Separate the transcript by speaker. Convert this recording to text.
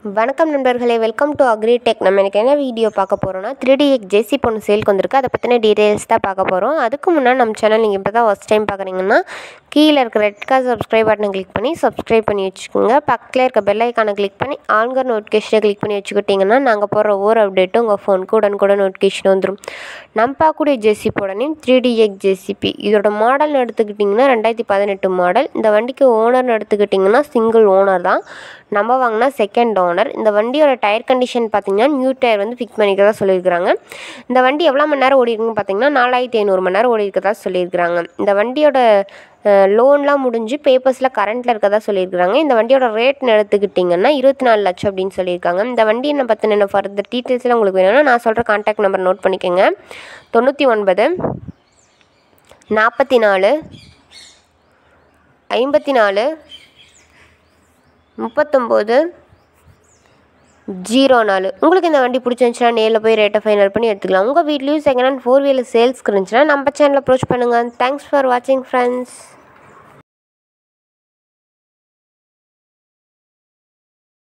Speaker 1: வணக்கம் நண்பர்களே welcome to agritech நம்ம எனக்கு என்ன வீடியோ பார்க்க போகிறோம்னா த்ரீ டி எக் ஜேசி பொண்ணு சேல்க்கு வந்திருக்கு அதை பற்றின டீட்டெயில்ஸ் தான் பார்க்க போகிறோம் அதுக்கு முன்னாடி நம்ம சேனல் நீங்கள் இப்போ தான் ஃபஸ்ட் டைம் பார்க்குறீங்கன்னா கீழே இருக்க ரெட் கலர் சப்ஸ்கிரைப் பட்டனை கிளிக் பண்ணி சப்ஸ்கிரைப் பண்ணி வச்சுக்கோங்க பக்கத்தில் இருக்க பெல் ஐக்கானை கிளிக் பண்ணி ஆன்கர் நோட்டிஃபிகேஷனை கிளிக் பண்ணி வச்சுக்கிட்டிங்கன்னா நாங்கள் போடுற ஒவ்வொரு அப்டேட்டும் உங்கள் ஃபோனுக்கு உடனுக்குடன் நோட்டிஃபிகேஷன் வந்துடும் நம்ம பார்க்கக்கூடிய ஜேசிபோட name three D X JCB இதோட மாடல்னு எடுத்துக்கிட்டிங்கன்னா ரெண்டாயிரத்தி பதினெட்டு மாடல் இந்த வண்டிக்கு ஓனர்னு எடுத்துக்கிட்டிங்கன்னா சிங்கிள் ஓனர் தான் நம்ம வாங்கினா செகண்ட் ஓனர் இந்த வண்டியோட டயர் கண்டிஷன் பார்த்தீங்கன்னா நியூ டயர் வந்து ஃபிக்ஸ் பண்ணிக்கிறதா சொல்லியிருக்கிறாங்க இந்த வண்டி எவ்வளோ மணி நேரம் ஓடி இருக்குன்னு பார்த்தீங்கன்னா நாலாயிரத்தி ஐநூறு மணி நேரம் ஓடி இருக்கிறதா சொல்லியிருக்கிறாங்க இந்த வண்டியோட லோன்லாம் முடிஞ்சு பேப்பர்ஸில் கரண்ட்டில் இருக்கதா சொல்லியிருக்கிறாங்க இந்த வண்டியோட ரேட்னு எடுத்துக்கிட்டிங்கன்னா இருபத்தி நாலு லட்சம் அப்படின்னு சொல்லியிருக்காங்க இந்த வண்டி என்ன பற்றின என்ன ஃபர்தர் டீட்டெயில்ஸ்லாம் உங்களுக்கு வேணும்னா நான் சொல்கிற கான்டாக்ட் நம்பர் நோட் பண்ணிக்கோங்க தொண்ணூற்றி ஒன்பது நாற்பத்தி நாலு ஐம்பத்தி நாலு முப்பத்தொம்போது ஜீரோ நாலு உங்களுக்கு இந்த வண்டி பிடிச்சிருந்துச்சுன்னா நேரில் போய் ரேட்டை ஃபைனல் பண்ணி எடுத்துக்கலாம் உங்கள் வீட்லேயும் செகண்ட் ஹேண்ட் ஃபோர் வீலர் சேல்ஸ்க்கு இருந்துச்சுன்னா நம்ம சேனல் அப்ரோச் பண்ணுங்கள் தேங்க்ஸ் ஃபார் வாட்சிங் ஃப்ரெண்ட்ஸ்